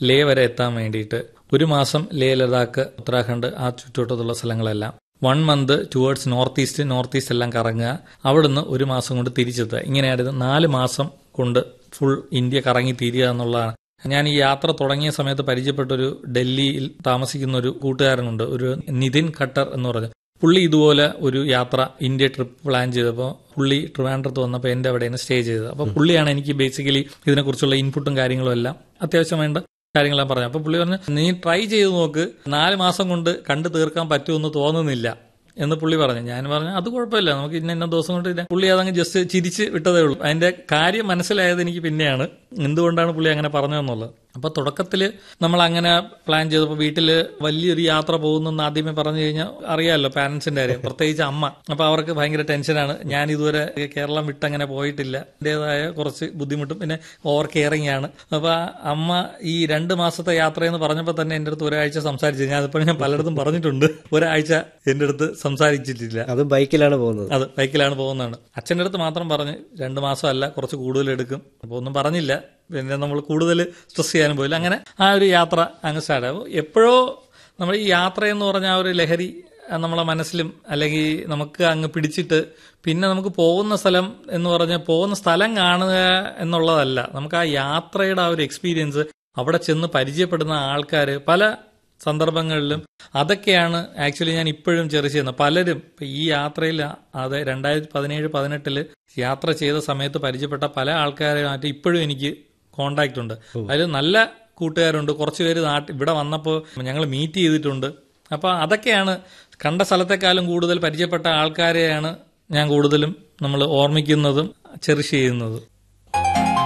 ലേ വരെ എത്താൻ വേണ്ടിയിട്ട് ഒരു മാസം ലേ ലഡാക്ക് ഉത്തരാഖണ്ഡ് ആ ചുറ്റുവട്ടത്തുള്ള സ്ഥലങ്ങളെല്ലാം one month towards north east north east എല്ലാം കറങ്ങുക അവിടുന്ന് ഒരു മാസം കൊണ്ട് തിരിച്ചെത്തുക ഇങ്ങനെയായിരുന്നു നാല് മാസം കൊണ്ട് ഫുൾ ഇന്ത്യ കറങ്ങി തീരുക എന്നുള്ളതാണ് ഞാൻ ഈ യാത്ര തുടങ്ങിയ സമയത്ത് പരിചയപ്പെട്ട ഒരു ഡൽഹിയിൽ താമസിക്കുന്ന ഒരു കൂട്ടുകാരനുണ്ട് ഒരു നിതിൻ ഖട്ടർ എന്ന് പറഞ്ഞു പുള്ളി ഇതുപോലെ ഒരു യാത്ര ഇന്ത്യ ട്രിപ്പ് പ്ലാൻ ചെയ്തപ്പോൾ പുള്ളി ട്രിവാൻഡ്രത്ത് വന്നപ്പോൾ എൻ്റെ അവിടെയാണ് സ്റ്റേ ചെയ്തത് അപ്പോൾ പുള്ളിയാണ് എനിക്ക് ബേസിക്കലി ഇതിനെക്കുറിച്ചുള്ള ഇൻപുട്ടും കാര്യങ്ങളും എല്ലാം അത്യാവശ്യം വേണ്ട കാര്യങ്ങളെല്ലാം പറഞ്ഞു അപ്പോൾ പുള്ളി പറഞ്ഞു നീ ട്രൈ ചെയ്ത് നോക്ക് നാല് മാസം കൊണ്ട് കണ്ടു തീർക്കാൻ പറ്റുമെന്ന് തോന്നുന്നില്ല എന്ന് പുള്ളി പറഞ്ഞു ഞാൻ പറഞ്ഞു അത് കുഴപ്പമില്ല നമുക്ക് ഇന്ന ഇന്ന ദിവസം കൊണ്ട് ഇല്ല പുള്ളി അതങ്ങ് ജസ്റ്റ് ചിരിച്ച് വിട്ടതേ ഉള്ളൂ അതിന്റെ കാര്യം മനസ്സിലായത് എനിക്ക് പിന്നെയാണ് എന്തുകൊണ്ടാണ് പുള്ളി അങ്ങനെ പറഞ്ഞതെന്നുള്ളത് അപ്പൊ തുടക്കത്തിൽ നമ്മൾ അങ്ങനെ പ്ലാൻ ചെയ്തപ്പോൾ വീട്ടില് വലിയൊരു യാത്ര പോകുന്നെന്ന് ആദ്യമേ പറഞ്ഞു കഴിഞ്ഞാൽ അറിയാമല്ലോ പാരന്റ്സിന്റെ കാര്യം പ്രത്യേകിച്ച് അമ്മ അപ്പൊ അവർക്ക് ഭയങ്കര ടെൻഷനാണ് ഞാൻ ഇതുവരെ കേരളം വിട്ടങ്ങനെ പോയിട്ടില്ല അതിൻ്റെതായ കുറച്ച് ബുദ്ധിമുട്ടും പിന്നെ ഓവർ കെയറിങ് ആണ് അപ്പൊ ആ അമ്മ ഈ രണ്ട് മാസത്തെ യാത്രയെന്ന് പറഞ്ഞപ്പോൾ തന്നെ എൻ്റെ അടുത്ത് ഒരാഴ്ച സംസാരിച്ചു ഞാൻ അതിപ്പോൾ ഞാൻ പലയിടത്തും പറഞ്ഞിട്ടുണ്ട് ഒരാഴ്ച എൻ്റെ അടുത്ത് സംസാരിച്ചിട്ടില്ല അതും ബൈക്കിലാണ് പോകുന്നത് അത് ബൈക്കിലാണ് പോകുന്നതാണ് അച്ഛൻ്റെ അടുത്ത് മാത്രം പറഞ്ഞ് രണ്ട് മാസമല്ല കുറച്ച് കൂടുതൽ എടുക്കും അപ്പോൾ ഒന്നും പറഞ്ഞില്ല പിന്നെ നമ്മൾ കൂടുതൽ സ്ട്രെസ് ചെയ്യാനും പോയില്ല അങ്ങനെ ആ ഒരു യാത്ര അങ്ങ് സ്റ്റാർട്ട് ആകും എപ്പോഴോ നമ്മൾ ഈ യാത്ര എന്ന് പറഞ്ഞ ആ ഒരു ലഹരി ആ, നമ്മളെ മനസ്സിലും അല്ലെങ്കിൽ നമുക്ക് അങ്ങ് പിടിച്ചിട്ട് പിന്നെ നമുക്ക് പോകുന്ന സ്ഥലം എന്ന് പറഞ്ഞാൽ പോകുന്ന സ്ഥലം കാണുക എന്നുള്ളതല്ല നമുക്ക് ആ യാത്രയുടെ ആ ഒരു എക്സ്പീരിയൻസ് അവിടെ ചെന്ന് പരിചയപ്പെടുന്ന ആൾക്കാർ പല സന്ദർഭങ്ങളിലും അതൊക്കെയാണ് ആക്ച്വലി ഞാൻ ഇപ്പോഴും ചെറിയ ചെയ്യുന്നത് പലരും ഇപ്പൊ ഈ യാത്രയിൽ അത് രണ്ടായിരത്തി പതിനേഴ് പതിനെട്ടില് യാത്ര ചെയ്ത സമയത്ത് പരിചയപ്പെട്ട പല ആൾക്കാരുമായിട്ട് ഇപ്പോഴും എനിക്ക് കോണ്ടാക്ട് ഉണ്ട് അതിൽ നല്ല കൂട്ടുകാരുണ്ട് കുറച്ച് പേര് നാട്ടിൽ ഇവിടെ വന്നപ്പോൾ ഞങ്ങൾ മീറ്റ് ചെയ്തിട്ടുണ്ട് അപ്പൊ അതൊക്കെയാണ് കണ്ട സ്ഥലത്തെക്കാളും കൂടുതൽ പരിചയപ്പെട്ട ആൾക്കാരെയാണ് ഞാൻ കൂടുതലും നമ്മൾ ഓർമ്മിക്കുന്നതും ചെറിഷ് ചെയ്യുന്നതും